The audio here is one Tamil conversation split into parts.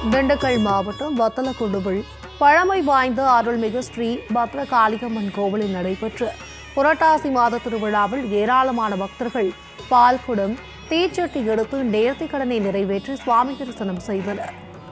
திண்டுக்கல் மாவட்டம் வத்தலக்குண்டுவில் பழமை வாய்ந்த அருள்மிகு ஸ்ரீ பத்ரகாளியம்மன் கோவிலில் நடைபெற்ற புரட்டாசி மாத திருவிழாவில் ஏராளமான பக்தர்கள் பால்குடம் தீச்சட்டி எடுத்து நேர்த்திக் கடனை நிறைவேற்றி சுவாமி தரிசனம் செய்தனர்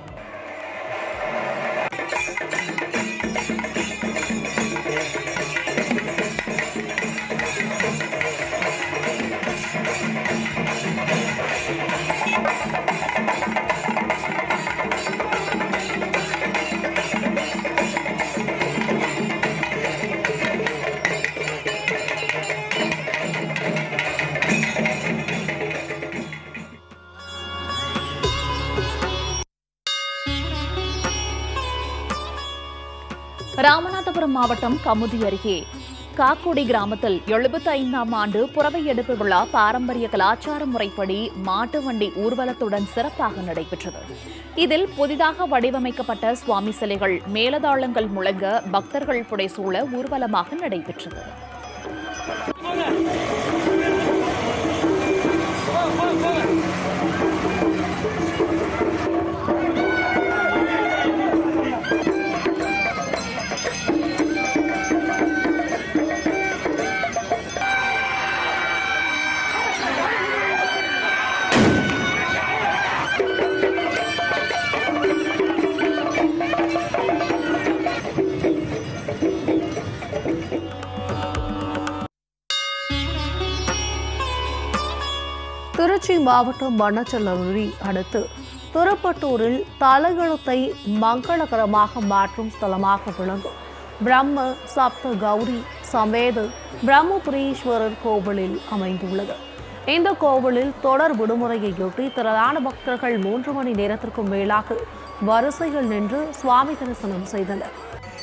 ராமநாதபுரம் மாவட்டம் கமுதி அருகே காக்குடி கிராமத்தில் எழுபத்தி ஐந்தாம் ஆண்டு புறவை எடுப்பு விழா பாரம்பரிய கலாச்சார முறைப்படி மாட்டு வண்டி ஊர்வலத்துடன் சிறப்பாக நடைபெற்றது இதில் புதிதாக வடிவமைக்கப்பட்ட சுவாமி சிலைகள் மேலதாளங்கள் முழங்க பக்தர்கள் புடைசூழ ஊர்வலமாக நடைபெற்றது திருச்சி மாவட்டம் மணச்சல்லூரி அடுத்து திருப்பட்டூரில் தலையெழுத்தை மங்களகரமாக மாற்றும் ஸ்தலமாக விளங்கும் பிரம்ம சப்த கௌரி சமேத பிரம்மபுரீஸ்வரர் கோவிலில் அமைந்துள்ளது இந்த கோவிலில் தொடர் விடுமுறையையொட்டி திரளான பக்தர்கள் மூன்று மணி நேரத்திற்கும் மேலாக வரிசையில் நின்று சுவாமி தரிசனம் செய்தனர்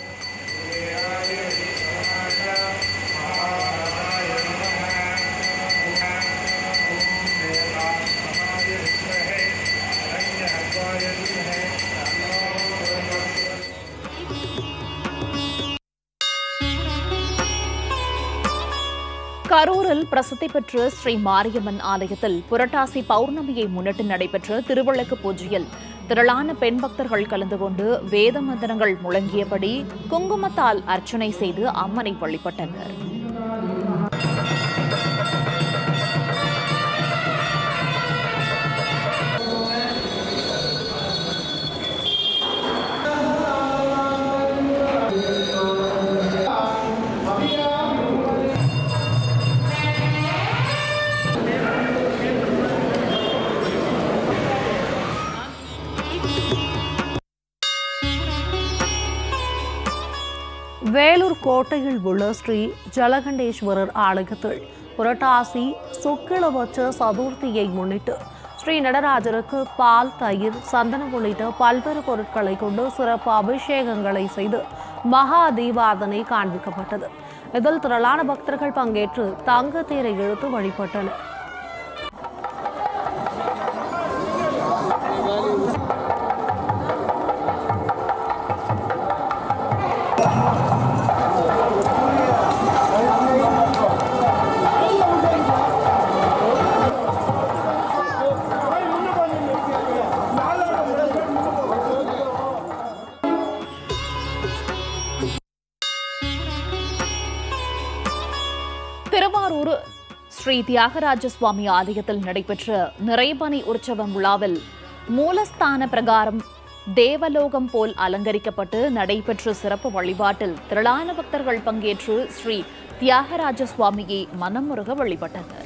கரூரில் பிரசித்தி பெற்ற ஸ்ரீ மாரியம்மன் ஆலயத்தில் புரட்டாசி பௌர்ணமியை முன்னிட்டு நடைபெற்ற திருவிளக்கு பூஜையில் திரளான பெண் பக்தர்கள் கலந்து கொண்டு வேத மந்திரங்கள் முழங்கியபடி குங்குமத்தால் அர்ச்சனை செய்து அம்மனை வழிபட்டனர் வேலூர் கோட்டையில் உள்ள ஸ்ரீ ஜலகண்டேஸ்வரர் ஆலயத்தில் புரட்டாசி சுக்கிலபட்ச சதுர்த்தியை முன்னிட்டு ஸ்ரீ நடராஜருக்கு பால் தயிர் சந்தனம் உள்ளிட்ட பல்வேறு பொருட்களை கொண்டு சிறப்பு அபிஷேகங்களை செய்து மகா தீபாதனை காண்பிக்கப்பட்டது இதில் திரளான பக்தர்கள் பங்கேற்று தங்க தேரை இழுத்து வழிபட்டனர் திருவாரூர் ஸ்ரீ தியாகராஜ சுவாமி ஆலயத்தில் நடைபெற்ற நிறைபனி உற்சவம் விழாவில் மூலஸ்தான பிரகாரம் தேவலோகம் போல் அலங்கரிக்கப்பட்டு நடைபெற்ற சிறப்பு வழிபாட்டில் திரளான பக்தர்கள் பங்கேற்று ஸ்ரீ தியாகராஜ சுவாமியை மனமுருக வழிபட்டனர்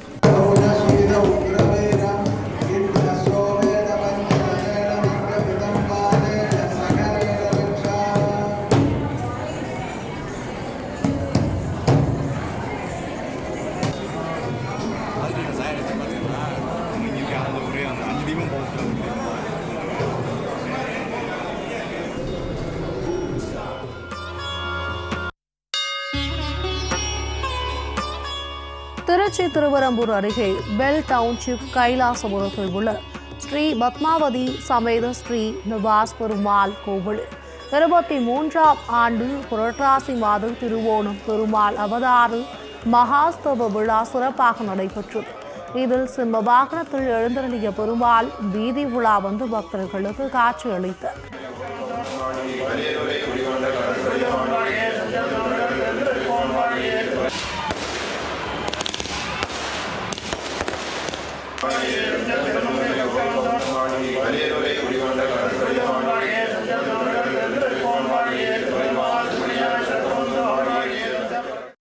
திருச்சி திருவரம்பூர் அருகே பெல் டவுன்ஷிப் கைலாசபுரத்தில் உள்ள ஸ்ரீ பத்மாவதி சமேத ஸ்ரீ நிவாஸ் பெருமாள் கோவில் இருபத்தி மூன்றாம் ஆண்டு புரட்டாசி மாதம் திருவோணம் பெருமாள் அவதாறு மகாஸ்தவ விழா சிறப்பாக நடைபெற்றது இதில் சிம்ம வாகனத்தில் எழுந்தருளிய பெருமாள் வீதி உலா வந்து பக்தர்களுக்கு காட்சியளித்தார் அரியலுரை குடிகொண்ட